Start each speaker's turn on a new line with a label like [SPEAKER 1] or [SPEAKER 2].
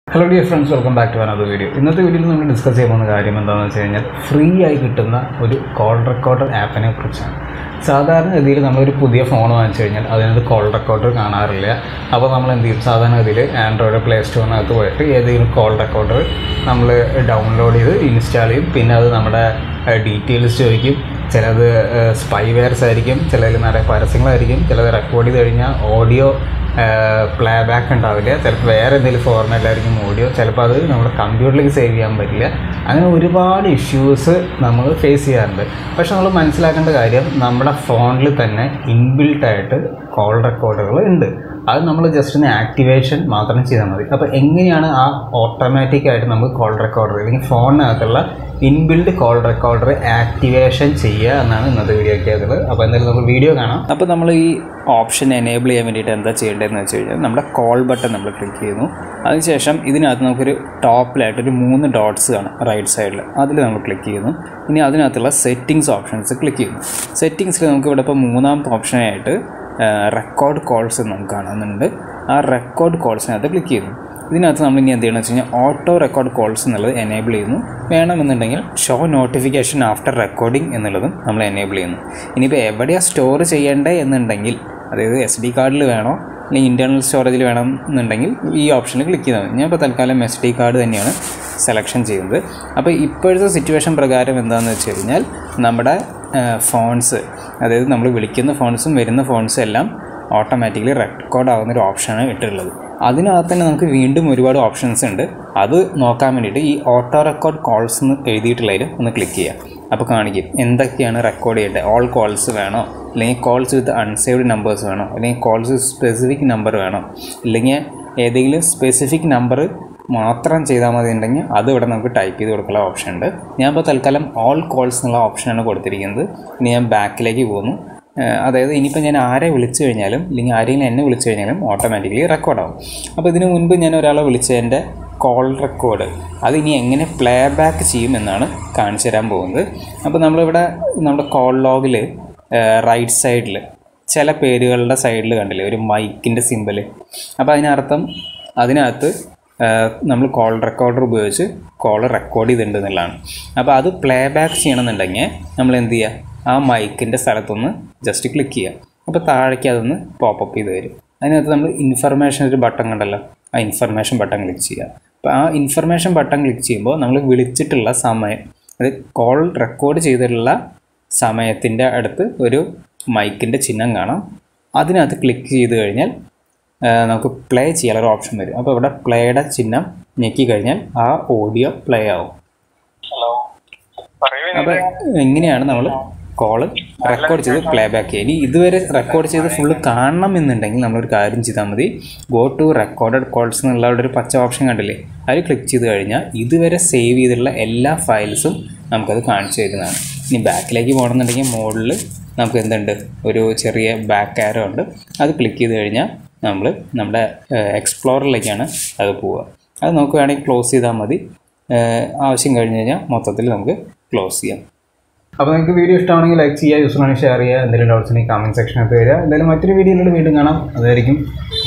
[SPEAKER 1] hello dear friends welcome back to another video ഇന്നത്തെ വീഡിയോയിൽ നമ്മൾ ഡിസ്കസ് ചെയ്യാൻ പോകുന്ന കാര്യം എന്താണെന്ന് വെച്ച് കഴിഞ്ഞാൽ ഫ്രീ ആയി കിട്ടുന്ന ഒരു കോൾ റെക്കോർഡർ ആപ്പിനെ കുറിച്ചാണ് സാധാരണഗതിയിൽ നമ്മളൊരു പുതിയ ഫോൺ വാങ്ങിച്ചു കഴിഞ്ഞാൽ അതിനകത്ത് കോൾ റെക്കോർഡർ കാണാറില്ല അപ്പോൾ നമ്മൾ എന്ത് ചെയ്യും സാധാരണഗതിയിൽ ആൻഡ്രോയിഡ് പ്ലേ സ്റ്റോറിനകത്ത് പോയിട്ട് ഏതെങ്കിലും കോൾ റെക്കോർഡർ നമ്മൾ ഡൗൺലോഡ് ചെയ്ത് ഇൻസ്റ്റാൾ ചെയ്യും പിന്നെ അത് നമ്മുടെ ഡീറ്റെയിൽസ് ചോദിക്കും ചിലത് സ്പൈവെയർസ് ആയിരിക്കും ചിലതിൽ നിറയെ പരസ്യങ്ങളായിരിക്കും ചിലത് റെക്കോർഡ് ചെയ്ത് കഴിഞ്ഞാൽ ഓഡിയോ പ്ലേ ബാക്ക് ഉണ്ടാവില്ല ചിലപ്പോൾ വേറെ എന്തെങ്കിലും ഫോർമാറ്റിലായിരിക്കും ഓഡിയോ ചിലപ്പോൾ അത് നമ്മുടെ കമ്പ്യൂട്ടറിലേക്ക് സേവ് ചെയ്യാൻ പറ്റില്ല അങ്ങനെ ഒരുപാട് ഇഷ്യൂസ് നമ്മൾ ഫേസ് ചെയ്യാറുണ്ട് പക്ഷെ നമ്മൾ മനസ്സിലാക്കേണ്ട കാര്യം നമ്മുടെ ഫോണിൽ തന്നെ ഇൻബിൽട്ടായിട്ട് കോൾ റെക്കോർഡുകൾ ഉണ്ട് അത് നമ്മൾ ജസ്റ്റ് ഒന്ന് ആക്ടിവേഷൻ മാത്രം ചെയ്താൽ മതി അപ്പോൾ എങ്ങനെയാണ് ആ ഓട്ടോമാറ്റിക്കായിട്ട് നമുക്ക് കോൾ റെക്കോർഡർ അല്ലെങ്കിൽ ഫോണിനകത്തുള്ള ഇൻബിൽഡ് കോൾ റെക്കോർഡർ ആക്ടിവേഷൻ ചെയ്യുക എന്നാണ് ഇന്നത്തെ വീഡിയോ ഒക്കെ ആയിട്ടുള്ളത് അപ്പോൾ എന്തായാലും നമുക്ക് വീഡിയോ കാണാം
[SPEAKER 2] അപ്പോൾ നമ്മൾ ഈ ഓപ്ഷൻ എനേബിൾ ചെയ്യാൻ വേണ്ടിയിട്ട് എന്താ ചെയ്യേണ്ടതെന്ന് വെച്ച് കഴിഞ്ഞാൽ നമ്മുടെ കോൾ ബട്ടൺ നമ്മൾ ക്ലിക്ക് ചെയ്യുന്നു അതിനുശേഷം ഇതിനകത്ത് നമുക്കൊരു ടോപ്പിലായിട്ട് ഒരു മൂന്ന് ഡോട്ട്സ് കാണാം റൈറ്റ് സൈഡിൽ അതിൽ നമ്മൾ ക്ലിക്ക് ചെയ്യുന്നു ഇനി അതിനകത്തുള്ള സെറ്റിങ്സ് ഓപ്ഷൻസ് ക്ലിക്ക് ചെയ്യുന്നു സെറ്റിങ്സിൽ നമുക്ക് ഇവിടെ ഇപ്പോൾ മൂന്നാമത്തെ ഓപ്ഷനായിട്ട് റെക്കോർഡ് കോൾസ് നമുക്ക് കാണുന്നുണ്ട് ആ റെക്കോർഡ് കോൾസിനകത്ത് ക്ലിക്ക് ചെയ്യുന്നു ഇതിനകത്ത് നമ്മൾ ഇനി എന്ത് ചെയ്യണമെന്ന് വെച്ച് കഴിഞ്ഞാൽ ഓട്ടോ റെക്കോർഡ് കോൾസ് എന്നുള്ളത് എനേബിൾ ചെയ്യുന്നു വേണമെന്നുണ്ടെങ്കിൽ ഷോ നോട്ടിഫിക്കേഷൻ ആഫ്റ്റർ റെക്കോർഡിംഗ് എന്നുള്ളതും നമ്മൾ എനേബിൾ ചെയ്യുന്നു ഇനിയിപ്പോൾ എവിടെയാണ് സ്റ്റോർ ചെയ്യേണ്ടത് എന്നുണ്ടെങ്കിൽ അതായത് എസ് ഡി കാർഡിൽ വേണോ അല്ലെങ്കിൽ ഇൻറ്റേർണൽ സ്റ്റോറേജിൽ വേണം എന്നുണ്ടെങ്കിൽ ഈ ഓപ്ഷനിൽ ക്ലിക്ക് ചെയ്താൽ മതി ഞാൻ ഇപ്പോൾ തൽക്കാലം എസ് ഡി കാർഡ് തന്നെയാണ് സെലക്ഷൻ ചെയ്യുന്നത് അപ്പോൾ ഇപ്പോഴത്തെ സിറ്റുവേഷൻ പ്രകാരം എന്താണെന്ന് വെച്ച് കഴിഞ്ഞാൽ നമ്മുടെ ഫോൺസ് അതായത് നമ്മൾ വിളിക്കുന്ന ഫോൺസും വരുന്ന ഫോൺസും എല്ലാം ഓട്ടോമാറ്റിക്കലി റെക്കോർഡ് ആകുന്ന ഒരു ഓപ്ഷനാണ് ഇട്ടിട്ടുള്ളത് അതിനകത്ത് തന്നെ നമുക്ക് വീണ്ടും ഒരുപാട് ഓപ്ഷൻസ് ഉണ്ട് അത് നോക്കാൻ വേണ്ടിയിട്ട് ഈ ഓട്ടോ റെക്കോർഡ് കോൾസ് എന്ന് എഴുതിയിട്ടുള്ളതിൽ ഒന്ന് ക്ലിക്ക് ചെയ്യുക അപ്പോൾ കാണിക്കും എന്തൊക്കെയാണ് റെക്കോർഡ് ചെയ്യേണ്ടത് ഓൾ കോൾസ് വേണോ അല്ലെങ്കിൽ കോൾസ് വിത്ത് അൺസേവ്ഡ് നമ്പേഴ്സ് വേണോ അല്ലെങ്കിൽ കോൾസ് സ്പെസിഫിക് നമ്പർ വേണോ ഇല്ലെങ്കിൽ ഏതെങ്കിലും സ്പെസിഫിക് നമ്പർ മാത്രം ചെയ്താൽ മതി ഉണ്ടെങ്കിൽ അത് ഇവിടെ നമുക്ക് ടൈപ്പ് ചെയ്ത് കൊടുക്കാനുള്ള ഓപ്ഷൻ ഉണ്ട് ഞാൻ ഇപ്പോൾ തൽക്കാലം ഓൾ കോൾസ് എന്നുള്ള ഓപ്ഷനാണ് കൊടുത്തിരിക്കുന്നത് ഇനി ഞാൻ ബാക്കിലേക്ക് പോകുന്നു അതായത് ഇനിയിപ്പോൾ ഞാൻ ആരെ വിളിച്ചു കഴിഞ്ഞാലും അല്ലെങ്കിൽ ആരെങ്കിലും എന്നെ വിളിച്ചു കഴിഞ്ഞാലും ഓട്ടോമാറ്റിക്കലി റെക്കോർഡാവും അപ്പോൾ ഇതിനു മുൻപ് ഞാൻ ഒരാളെ വിളിച്ചതിൻ്റെ കോൾ റെക്കോർഡ് അത് ഇനി എങ്ങനെ പ്ലേ ബാക്ക് ചെയ്യും എന്നാണ് കാണിച്ചു തരാൻ പോകുന്നത് അപ്പോൾ നമ്മളിവിടെ നമ്മുടെ കോൾ ലോഗിൽ റൈറ്റ് സൈഡിൽ ചില പേരുകളുടെ സൈഡിൽ കണ്ടില്ലേ ഒരു മൈക്കിൻ്റെ സിമ്പൽ അപ്പോൾ അതിനർത്ഥം അതിനകത്ത് നമ്മൾ കോൾ റെക്കോർഡർ ഉപയോഗിച്ച് കോൾ റെക്കോർഡ് ചെയ്തിട്ടുണ്ട് എന്നുള്ളതാണ് അപ്പോൾ അത് പ്ലേ ബാക്ക് ചെയ്യണമെന്നുണ്ടെങ്കിൽ നമ്മൾ എന്ത് ചെയ്യുക ആ മൈക്കിൻ്റെ സ്ഥലത്തൊന്ന് ജസ്റ്റ് ക്ലിക്ക് ചെയ്യുക അപ്പോൾ താഴേക്ക് അതൊന്ന് പോപ്പപ്പ് ചെയ്ത് വരും അതിനകത്ത് നമ്മൾ ഇൻഫർമേഷൻ ഒരു ബട്ടൺ കണ്ടല്ലോ ആ ഇൻഫർമേഷൻ ബട്ടൺ ക്ലിക്ക് ചെയ്യുക അപ്പോൾ ആ ഇൻഫർമേഷൻ ബട്ടൺ ക്ലിക്ക് ചെയ്യുമ്പോൾ നമ്മൾ വിളിച്ചിട്ടുള്ള സമയം അത് കോൾ റെക്കോർഡ് ചെയ്തിട്ടുള്ള സമയത്തിൻ്റെ അടുത്ത് ഒരു മൈക്കിൻ്റെ ചിഹ്നം കാണാം അതിനകത്ത് ക്ലിക്ക് ചെയ്ത് കഴിഞ്ഞാൽ നമുക്ക് പ്ലേ ചെയ്യാനുള്ള ഓപ്ഷൻ വരും അപ്പോൾ ഇവിടെ പ്ലേയുടെ ചിഹ്നം ഞെക്കി കഴിഞ്ഞാൽ ആ ഓഡിയോ പ്ലേ ആവും അപ്പോൾ എങ്ങനെയാണ് നമ്മൾ കോള് റെക്കോർഡ് ചെയ്ത് പ്ലേ ബാക്ക് ചെയ്യുക ഇനി ഇതുവരെ റെക്കോർഡ് ചെയ്ത് ഫുള്ള് കാണണം എന്നുണ്ടെങ്കിൽ നമ്മളൊരു കാര്യം ചെയ്താൽ മതി ഗോ ടു റെക്കോർഡഡ് കോൾസ് എന്നുള്ള അവിടെ ഒരു പച്ച ഓപ്ഷൻ കണ്ടില്ലേ അതിൽ ക്ലിക്ക് ചെയ്ത് കഴിഞ്ഞാൽ ഇതുവരെ സേവ് ചെയ്തിട്ടുള്ള എല്ലാ ഫയൽസും നമുക്കത് കാണിച്ചു തരുന്നതാണ് ഇനി ബാക്കിലേക്ക് പോകണമെന്നുണ്ടെങ്കിൽ മോഡിൽ നമുക്ക് എന്തുണ്ട് ഒരു ചെറിയ ബാക്ക് ആരോ ഉണ്ട് അത് ക്ലിക്ക് ചെയ്ത് കഴിഞ്ഞാൽ നമ്മൾ നമ്മുടെ എക്സ്പ്ലോറിലേക്കാണ് അത് പോവുക അത് നമുക്ക് വേണമെങ്കിൽ ക്ലോസ് ചെയ്താൽ മതി ആവശ്യം കഴിഞ്ഞ് കഴിഞ്ഞാൽ മൊത്തത്തിൽ നമുക്ക് ക്ലോസ് ചെയ്യാം
[SPEAKER 1] അപ്പോൾ നിങ്ങൾക്ക് വീഡിയോ ഇഷ്ടമാണെങ്കിൽ ലൈക്ക് ചെയ്യുക യൂസ്ഫുൾ ആണെങ്കിൽ ഷെയർ ചെയ്യുക എന്തെങ്കിലും ഡൗട്ട്സ് ഉണ്ടെങ്കിൽ കമൻറ്റ് സെക്ഷനകത്ത് വരിക എന്തായാലും മറ്റൊരു വീഡിയോയിലൂടെ വീണ്ടും കാണാം അതായിരിക്കും